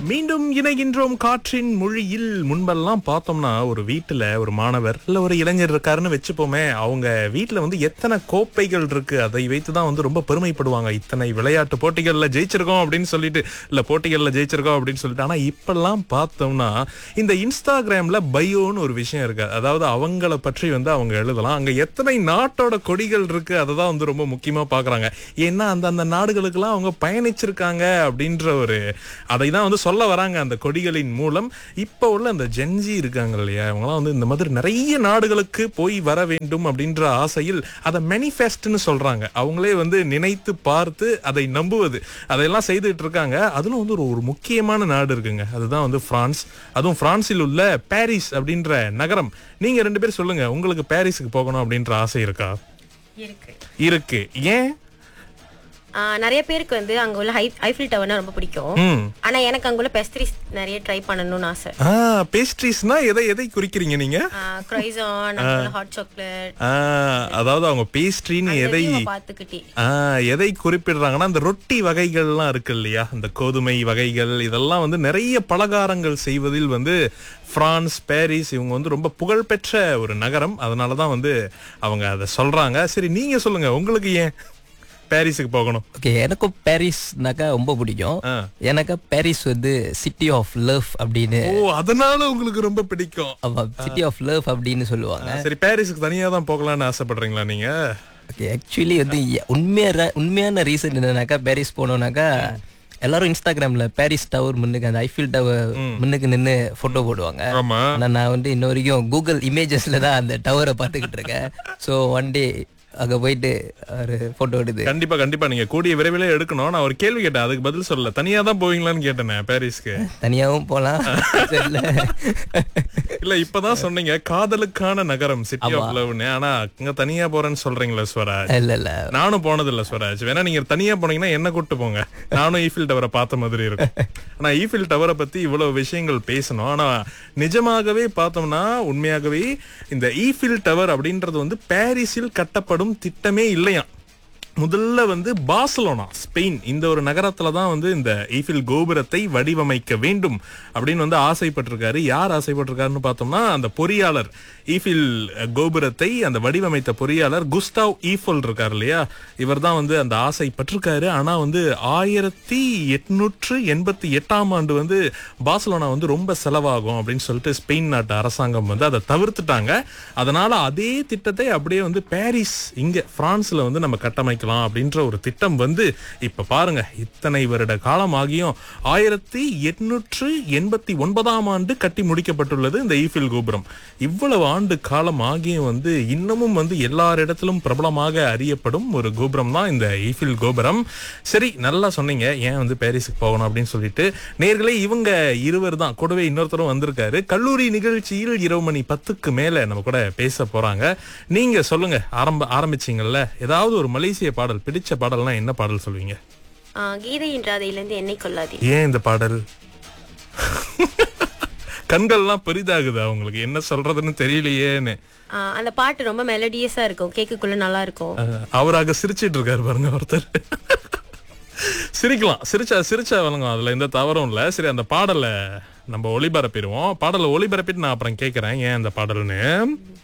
மீண்டும் இணைகின்றோம் காற்றின் மொழியில் முன்பெல்லாம் பார்த்தோம்னா ஒரு வீட்டுல ஒரு மாணவர் இல்ல ஒரு இளைஞர் இருக்காருன்னு வச்சுப்போமே அவங்க வீட்டுல வந்து எத்தனை கோப்பைகள் இருக்கு அதை வைத்துதான் வந்து ரொம்ப பெருமைப்படுவாங்க இத்தனை விளையாட்டு போட்டிகள்ல ஜெயிச்சிருக்கோம் அப்படின்னு சொல்லிட்டு இல்ல போட்டிகள்ல ஜெயிச்சிருக்கோம் அப்படின்னு சொல்லிட்டு ஆனா இப்பெல்லாம் பார்த்தோம்னா இந்த இன்ஸ்டாகிராம்ல பயோன்னு ஒரு விஷயம் இருக்கு அதாவது அவங்கள பற்றி வந்து அவங்க எழுதலாம் அங்க எத்தனை நாட்டோட கொடிகள் இருக்கு அதை தான் வந்து ரொம்ப முக்கியமா பாக்குறாங்க ஏன்னா அந்த அந்த நாடுகளுக்கெல்லாம் அவங்க பயணிச்சிருக்காங்க அப்படின்ற ஒரு அதை தான் வந்து சொல்ல வராங்க அந்த கொடிகளின் மூலம் இப்ப உள்ள அந்த ஜென்ஜி இருக்காங்க இல்லையா இவங்கலாம் வந்து இந்த மாதிரி நிறைய நாடுகளுக்கு போய் வர வேண்டும் அப்படின்ற ஆசையில் அதை மேனிஃபெஸ்ட்னு சொல்றாங்க அவங்களே வந்து நினைத்து பார்த்து அதை நம்புவது அதையெல்லாம் செய்துட்டு இருக்காங்க அதுல வந்து ஒரு ஒரு முக்கியமான நாடு இருக்குங்க அதுதான் வந்து பிரான்ஸ் அதுவும் பிரான்சில் உள்ள பாரிஸ் அப்படின்ற நகரம் நீங்க ரெண்டு பேரும் சொல்லுங்க உங்களுக்கு பாரிஸுக்கு போகணும் அப்படின்ற ஆசை இருக்கா இருக்கு இருக்கு ஏன் ஆ, நிறைய பேருக்கு வந்து அங்க உள்ள ஹை ஐஃபில் டவர்னா ரொம்ப பிடிக்கும் ம் ஆனா எனக்கு அங்க உள்ள பெஸ்ட்ரிஸ் நிறைய ட்ரை பண்ணணும்னு ஆசை ஆ பேஸ்ட்ரீஸ்னா எதை எதை குறிக்கிறீங்க நீங்க க்ரைசான் ஹாட் சாக்லேட் ஆ, அதாவது அவங்க பேஸ்ட்ரின்னு எதை பாத்துக்கிட்டே ஆ, எதை குறிப்பிடுறாங்கன்னா இந்த ரொட்டி வகைகள்லாம் இருக்கு இல்லையா இந்த கோதுமை வகைகள் இதெல்லாம் வந்து நிறைய பலகாரங்கள் செய்வதில் வந்து பிரான்ஸ் பாரிஸ் இவங்க வந்து ரொம்ப புகழ்பெற்ற ஒரு நகரம் அதனால தான் வந்து அவங்க அதை சொல்றாங்க சரி நீங்க சொல்லுங்க உங்களுக்கு ஏன் பாரிஸுக்கு போகணும் ஓகே எனக்கும் பாரிஸ்னாக்கா ரொம்ப பிடிக்கும் ஆ. எனக்கு பாரிஸ் வந்து சிட்டி ஆஃப் லவ் அப்படின்னு ஓ அதனால உங்களுக்கு ரொம்ப பிடிக்கும் சிட்டி ஆஃப் லவ் அப்படின்னு சொல்லுவாங்க சரி பாரிஸுக்கு தனியா தான் போகலாம்னு ஆசைப்படுறீங்களா நீங்க ஓகே ஆக்சுவலி வந்து எ- உண்மையா உண்மையான ரீசன் என்னன்னாக்கா பாரிஸ் போனோம்னாக்கா எல்லாரும் இன்ஸ்டாகிராம்ல பாரிஸ் டவர் முன்னுக்கு அந்த ஐஃபில் டவர் முன்னுக்கு நின்னு போட்டோ போடுவாங்க ஆமா ஆனா நான் வந்து இன்ன வரைக்கும் கூகுள் இமேஜஸ்ல தான் அந்த டவரை பார்த்துக்கிட்டு இருக்கேன் ஸோ ஒன் டே அங்க போயிட்டு ஒரு போட்டோ எடுத்து கண்டிப்பா கண்டிப்பா நீங்க கூடிய விரைவில் எடுக்கணும் நான் ஒரு கேள்வி கேட்டேன் அதுக்கு பதில் சொல்லல தனியா தான் போவீங்களான்னு கேட்டேனே பாரிஸ்க்கு தனியாவும் போலாம் இல்ல இல்ல இப்பதான் சொன்னீங்க காதலுக்கான நகரம் சிட்டி ஆஃப் லவ்னு ஆனா அங்க தனியா போறேன்னு சொல்றீங்களா ஸ்வராஜ் இல்ல இல்ல நானும் போனது இல்ல ஸ்வராஜ் வேணா நீங்க தனியா போனீங்கன்னா என்ன கூட்டு போங்க நானும் ஈஃபில் டவரை பார்த்த மாதிரி இருக்கும் ஆனா ஈஃபில் டவரை பத்தி இவ்வளவு விஷயங்கள் பேசணும் ஆனா நிஜமாகவே பார்த்தோம்னா உண்மையாகவே இந்த ஈஃபில் டவர் அப்படின்றது வந்து பாரிஸில் கட்டப்படும் திட்டமே இல்லையா முதல்ல வந்து பார்சலோனா ஸ்பெயின் இந்த ஒரு நகரத்துல தான் வந்து இந்த ஈஃபில் கோபுரத்தை வடிவமைக்க வேண்டும் அப்படின்னு வந்து ஆசைப்பட்டிருக்காரு யார் ஆசைப்பட்டிருக்காருன்னு பார்த்தோம்னா அந்த பொறியாளர் ஈஃபில் கோபுரத்தை அந்த வடிவமைத்த பொறியாளர் குஸ்டாவ் ஈஃபல் இருக்கார் இல்லையா இவர் தான் வந்து அந்த ஆசைப்பட்டிருக்காரு ஆனா வந்து ஆயிரத்தி எட்நூற்று எண்பத்தி எட்டாம் ஆண்டு வந்து பார்சலோனா வந்து ரொம்ப செலவாகும் அப்படின்னு சொல்லிட்டு ஸ்பெயின் நாட்டு அரசாங்கம் வந்து அதை தவிர்த்துட்டாங்க அதனால அதே திட்டத்தை அப்படியே வந்து பாரிஸ் இங்க பிரான்ஸ்ல வந்து நம்ம கட்டமைக்கலாம் அப்படின்ற ஒரு திட்டம் வந்து இப்ப பாருங்க இத்தனை வருட காலம் ஆகியும் ஆயிரத்தி எட்நூற்று எண்பத்தி ஒன்பதாம் ஆண்டு கட்டி முடிக்கப்பட்டுள்ளது இந்த ஈஃபில் கோபுரம் இவ்வளவு ஆண்டு காலம் ஆகியும் வந்து இன்னமும் வந்து எல்லாரிடத்திலும் பிரபலமாக அறியப்படும் ஒரு கோபுரம் தான் இந்த ஈஃபில் கோபுரம் சரி நல்லா சொன்னீங்க ஏன் வந்து பாரிஸுக்கு போகணும் அப்படின்னு சொல்லிட்டு நேர்களே இவங்க இருவர் தான் கூடவே இன்னொருத்தரும் வந்திருக்காரு கல்லூரி நிகழ்ச்சியில் இரவு மணி பத்துக்கு மேல நம்ம கூட பேச போறாங்க நீங்க சொல்லுங்க ஆரம்ப ஆரம்பிச்சீங்கல்ல ஏதாவது ஒரு மலேசிய பாடல் பிடிச்ச பாடல்னா என்ன பாடல் சொல்லுவீங்க ஆ, கீதை என்றாதையில இருந்து என்னை கொள்ளாதே ஏன் இந்த பாடல் கண்கள்லாம் பெரிதாகுது அவங்களுக்கு என்ன சொல்றதுன்னு தெரியலையேன்னு ஆ, அந்த பாட்டு ரொம்ப மெலடியஸா இருக்கும் கேக்குக்குள்ள நல்லா இருக்கும் அஹ், அவராக சிரிச்சிட்டு இருக்காரு பாருங்க ஒருத்தர் சிரிக்கலாம் சிரிச்சா சிரிச்சா வழங்கும் அதுல எந்த தவறும் இல்ல சரி அந்த பாடலை நம்ம ஒளிபரப்பிடுவோம் பாடலை ஒளிபரப்பிட்டு நான் அப்புறம் கேட்கறேன் ஏன் அந்த பாடல்னு